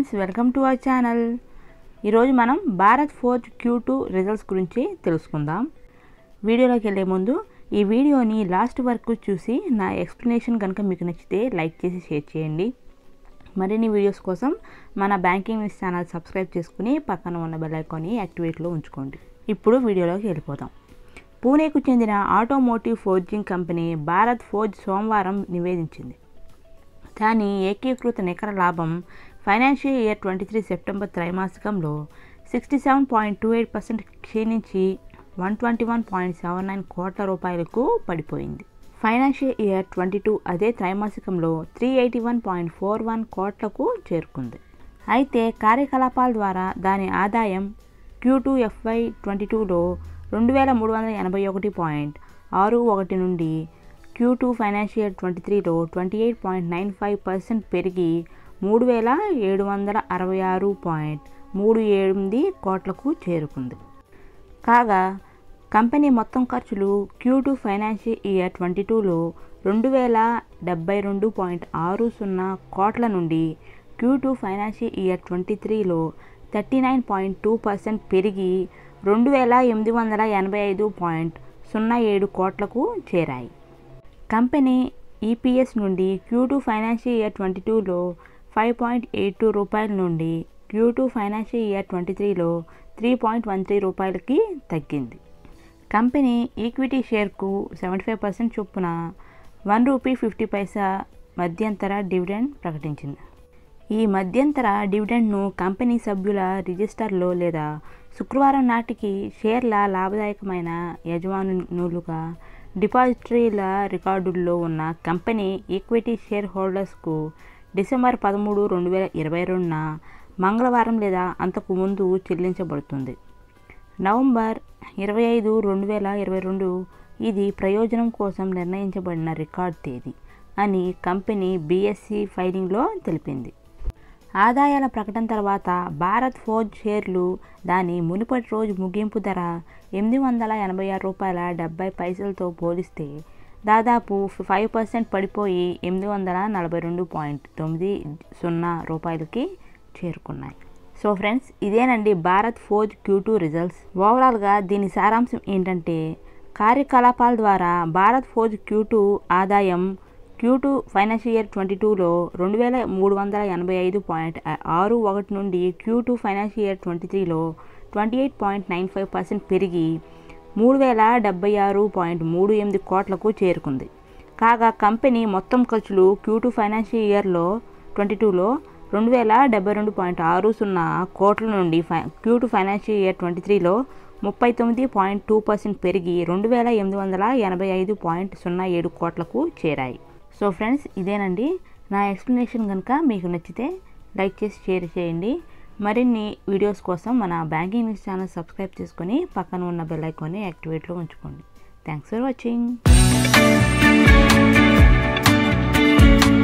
friends welcome to our channel ఈరోజు మనం Bharat Forge Q two results గురించి తెలుసుకుందాం వీడియోలోకి వెళ్ళే ముందు ఈ వీడియోని లాస్ట్ వరకు చూసి నా ఎక్స్ప్లెనేషన్ కనుక మీకు నచ్చితే లైక్ చేసి షేర్ చేయండి మరిన్ని వీడియోస్ కోసం మన బ్యాంకింగ్ న్యూస్ ఛానల్ సబ్స్క్రైబ్ చేసుకుని పక్కన ఉన్న బెల్ ఐకాన్ని యాక్టివేట్లో ఉంచుకోండి ఇప్పుడు వీడియోలోకి వెళ్ళిపోదాం పూణేకు చెందిన automotive forging company Bharat Forge సోమవారం నివేదించింది దాని ఏకీకృత నికర లాభం financial year twenty three September త్రైమాసికంలో sixty seven point two eight percent క్షీణించి one twenty one point seven nine కోట్ల రూపాయలకు పడిపోయింది ఫైనాన్షియల్ ఇయర్ ట్వంటీ టూ అదే త్రైమాసికంలో three eighty one point four one కోట్లకు చేరుకుంది అయితే కార్యకలాపాల ద్వారా దాని ఆదాయం క్యూ టూ ఎఫ్ఐ ట్వంటీ టూలో రెండు వేల మూడు వందల ఎనభై ఒకటి పాయింట్ ఆరు ఒకటి నుండి క్యూ టూ ఫైనాన్షియల్ ట్వంటీ త్రీలో twenty eight point nine five percent పెరిగి మూడు వేల ఏడు వందల అరవై ఆరు పాయింట్ మూడు ఎనిమిది కోట్లకు చేరుకుంది కాగా కంపెనీ మొత్తం ఖర్చులు Q two financial year twenty టూలో రెండు వేల డెబ్బై రెండు పాయింట్ ఆరు సున్నా కోట్ల నుండి Q two financial year twenty త్రీలో thirty nine point two percent పెరిగి రెండు వేల ఎనిమిది వందల ఎనభై ఐదు పాయింట్ సున్నా ఏడు కోట్లకు చేరాయి కంపెనీ ఈపీఎస్ నుండి Q two financial year twenty టూలో ఫైవ్ పాయింట్ ఎయిట్ టూ రూపాయల నుండి Q two financial year twenty త్రీలో త్రీ పాయింట్ వన్ త్రీ రూపాయలకి తగ్గింది కంపెనీ ఈక్విటీ షేర్కు సెవెంటీ ఫైవ్ పర్సెంట్ చొప్పున వన్ రూపీ ఫిఫ్టీ పైసా మధ్యంతర డివిడెండ్ ప్రకటించింది ఈ మధ్యంతర డివిడెండ్ను కంపెనీ సభ్యుల రిజిస్టర్లో లేదా శుక్రవారం నాటికి షేర్ల లాభదాయకమైన యజమానులుగా డిపాజిటరీల రికార్డుల్లో ఉన్న కంపెనీ ఈక్విటీ షేర్ హోల్డర్స్కు డిసెంబర్ పదమూడు రెండు వేల ఇరవై రెండున మంగళవారం లేదా అంతకు ముందు చెల్లించబడుతుంది నవంబర్ ఇరవై ఐదు రెండు వేల ఇరవై రెండు ఇది ప్రయోజనం కోసం నిర్ణయించబడిన రికార్డ్ తేదీ అని కంపెనీ బీఎస్సీ ఫైలింగ్లో తెలిపింది ఆదాయాల ప్రకటన తర్వాత భారత్ ఫోర్జ్ షేర్లు దాని మునుపటి రోజు ముగింపు ధర ఎనిమిది వందల ఎనభై ఆరు రూపాయల డెబ్బై పైసలతో పోలిస్తే దాదాపు ఫైవ్ పర్సెంట్ పడిపోయి ఎనిమిది వందల నలభై రెండు పాయింట్ తొమ్మిది సున్నా రూపాయలకి చేరుకున్నాయి సో ఫ్రెండ్స్ ఇదేనండి Bharat Forge Q two results ఓవరాల్గా దీని సారాంశం ఏంటంటే కార్యకలాపాల ద్వారా భారత్ ఫోర్జ్ క్యూ టూ ఆదాయం Q two financial year twenty టూలో రెండు వేల మూడు వందల ఎనభై ఐదు పాయింట్ ఆరు ఒకటి నుండి Q two financial year twenty త్రీలో twenty eight point nine five percent పెరిగి మూడు వేల డెబ్బై ఆరు పాయింట్ మూడు ఎనిమిది కోట్లకు చేరుకుంది కాగా కంపెనీ మొత్తం ఖర్చులు క్యూ టూ ఫైనాన్షియల్ ఇయర్లో ట్వంటీ టూలో రెండు వేల డెబ్బై రెండు పాయింట్ ఆరు సున్నా కోట్ల నుండి ఫై Q two financial year twenty త్రీలో ముప్పై తొమ్మిది పాయింట్ టూ పర్సెంట్ పెరిగి రెండు వేల ఎనిమిది వందల ఎనభై ఐదు పాయింట్ సున్నా ఏడు కోట్లకు చేరాయి సో ఫ్రెండ్స్ ఇదేనండి నా ఎక్స్ప్లెనేషన్ కనుక మీకు నచ్చితే లైక్ చేసి షేర్ చేయండి మరిన్ని వీడియోస్ కోసం మన బ్యాంకింగ్ న్యూస్ ఛానల్ సబ్స్క్రైబ్ చేసుకొని పక్కన ఉన్న బెల్ ఐకాన్ని యాక్టివేట్లో ఉంచుకోండి థ్యాంక్స్ ఫర్ వాచింగ్